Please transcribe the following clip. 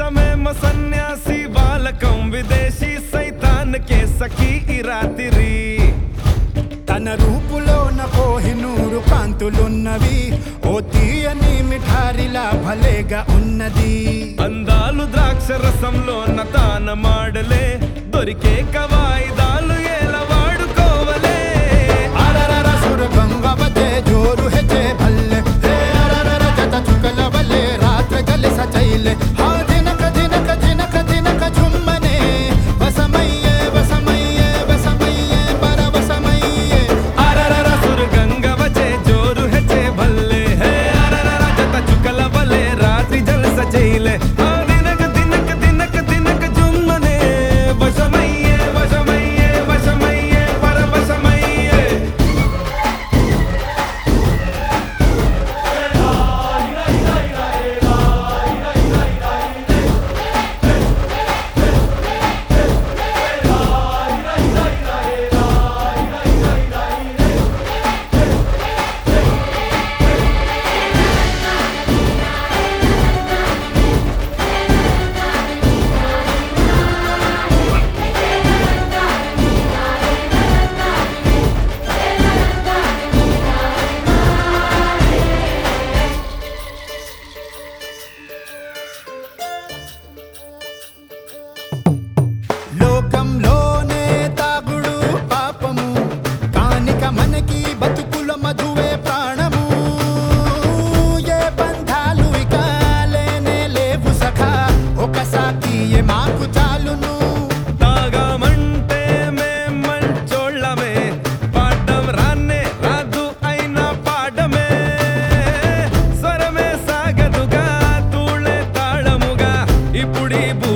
వేషమేమ సన్యాసి బాలకం విదేశీ సైతాన్కే సఖీ ఈ రాత్రి తన రూపులోన కోహినూరు కాంతులున్నవి ఓ తీయని మిఠారిలా భలేగా ఉన్నది అందాలు ద్రాక్ష రసంలో నతాన మాడలే దొరికే కవాయిదాలు ఎలా వాడుకోవలే అరరర సురగంగవతే జోరు హెచే భల్లె హే అరరర జత చుకలవలే రాత్ర గలి సచైలే హా దినక దినక దినక దినక ఝుమ్మనే వసమయ్యే వసమయ్యే వసమయ్యే పరవసమయ్యే అరరర సురగంగవచే జోరు హెచే భల్లే హే అరరర జత చుక్కల వలే రాత్రి జలస చేయలే ఆ దినక దినక దినక దినక జుమ్మనే వశమయ్యే వశమయ్యే వశమయ్యే పరవశమయ్యే లోకంలోనే తాగుడు పాపము కానిక మనకి బతుకుల మధువే ప్రాణము ఏ బంధాలు ఇక లేనే లేవు సఖా ఒకసారి ఏ మాకు చాలును తాగామంటే మేం మంచోళ్ళమే పాడడం రాన్నే రాదు అయినా పాడమే స్వరమే సాగదుగా తూళే తాళముగా ఇప్పుడీ